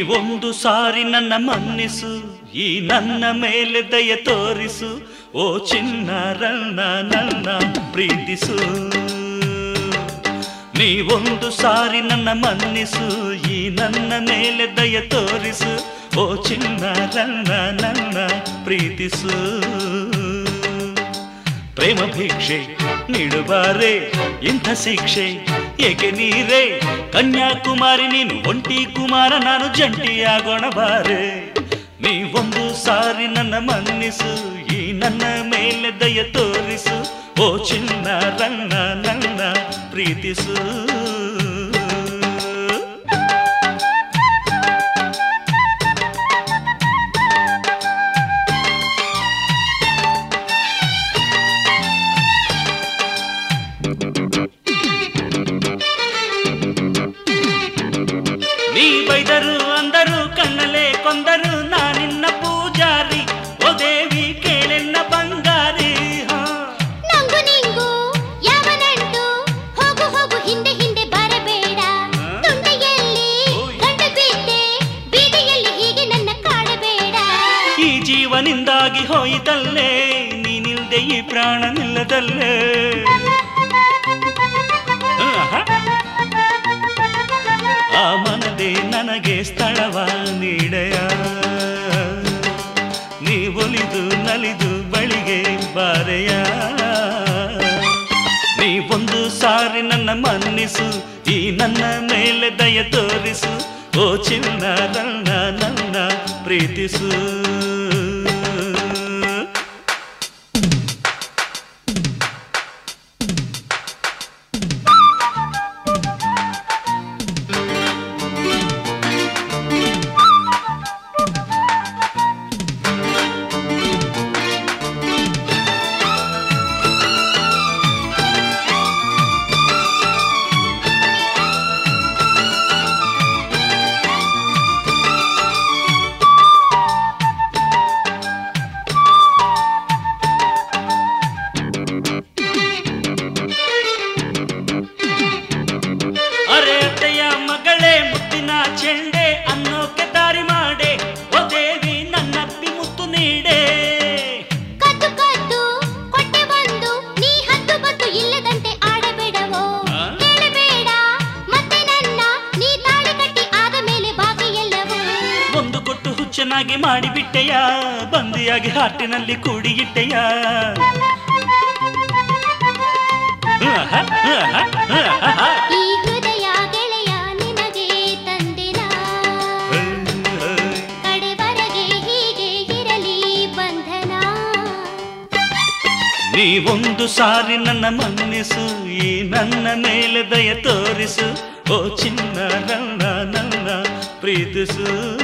ನೀವೊಂದು ಸಾರಿ ನನ್ನ ಮನ್ನಿಸು ಈ ನನ್ನ ಮೇಲೆ ದಯ ತೋರಿಸು ಓ ಚಿನ್ನ ರನ್ನ ನನ್ನ ಪ್ರೀತಿಸು ನೀವೊಂದು ಸಾರಿ ನನ್ನ ಮನ್ನಿಸು ಈ ನನ್ನ ಮೇಲೆ ದಯ ತೋರಿಸು ಓ ಚಿನ್ನ ರನ್ನ ನನ್ನ ಪ್ರೀತಿಸು ಪ್ರೇಮ ಭಿಕ್ಷೆ ನೀಡುಬಾರೆ ಇಂಥ ಶಿಕ್ಷೆ ಏಕೆ ನೀರೇ ಕನ್ಯಾಕುಮಾರಿ ನೀನು ಒಂಟಿ ಕುಮಾರ ನಾನು ಜಂಟಿಯಾಗೋಣ ಬಾರೆ ನೀವೊಂದು ಸಾರಿ ನನ್ನ ಮನ್ನಿಸು ಈ ನನ್ನ ಮೇಲೆ ದಯ ತೋರಿಸು ಓ ಚಿನ್ನ ರನ್ನ ನನ್ನ ಪ್ರೀತಿಸು ನೀ ಬೈದರು ಅಂದರು ಕಣ್ಣಲೆ ಕೊಂದರು ನಾನಿನ್ನ ಪೂಜಾರಿ ಓ ದೇವಿ ಕೇಳೆನ್ನ ಬಂಗಾರಿ ಹಾ. ನಂಗು ನಿಂಗು ಯಾವ ನಂಟು ಹೋಗು ಹೋಗು ಹಿಂದೆ ಹಿಂದೆ ಬರಬೇಡ ತುಂಡೆಯಲ್ಲಿ ಗಂಟು ಬಿದ್ದೆ ಬೀದಿಯಲ್ಲಿ ಹೀಗೆ ನನ್ನ ಕಾಡಬೇಡ ಈ ಜೀವನಿಂದಾಗಿ ಹೋಯಿತಲ್ಲೇ ನೀನಿಲ್ದೆ ಈ ಪ್ರಾಣ ನಿಲ್ಲದಲ್ಲೇ ಆಹಾ. ಆ ಮನದೇ ನನಗೆ ಸ್ಥಳವ ನೀಡೆಯ ನೀ ಒಲಿದು ನಲಿದು ಬಳಿಗೆ ಬಾರೆಯ ನೀ ಒಂದು ಸಾರಿ ನನ್ನ ಮನ್ನಿಸು ಈ ನನ್ನ ಮೇಲೆ ದಯ ತೋರಿಸು ಓ ಚಿನ್ನ ನನ್ನ ನನ್ನ ಪ್ರೀತಿಸು ಅರೆ ಅತ್ತೆಯ ಮಗಳೇ ಮುತ್ತಿನ ಚೆಂಡೆ ಅನ್ನೋಕೆ ದಾರಿ ಮಾಡೆ ಓ ದೇವಿ ನನ್ನಪ್ಪಿ ಮುತ್ತು ನೀಡೆ ಕದ್ದು ಕದ್ದು ಕೊಟ್ಟೆ ಬಂದು ನೀ ಹತ್ತು ಬತ್ತು ಇಲ್ಲದಂತೆ ಆಡಬೇಡವೋ ಆ? ಕೇಳಬೇಡ ಮತ್ತೆ ನನ್ನ ನೀ ತಾಳಿ ಕಟ್ಟಿ ಆದ ಮೇಲೆ ಬಾಕಿ ಎಲ್ಲವೋ ಒಂದು ಕೊಟ್ಟು ಹುಚ್ಚನಾಗಿ ಮಾಡಿಬಿಟ್ಟೆಯ ಬಂದಿಯಾಗಿ ಹಾಟಿನಲ್ಲಿ ಕೂಡಿಗಿಟ್ಟೆಯ ಆಹಾ, ಆಹಾ, ಆಹಾ. ಈ ಹೃದಯ ಗೆಳೆಯ ನಿನಗೆ ತಂದಿನ ಕಡೆವರೆಗೆ ಹೀಗೆ ಇರಲಿ ಬಂಧನ ನೀವೊಂದು ಸಾರಿ ನನ್ನ ಮನ್ನಿಸು ಈ ನನ್ನ ಮೇಲೆ ದಯ ತೋರಿಸು ಓ ಚಿನ್ನ ನನ್ನ ನನ್ನ ಪ್ರೀತಿಸು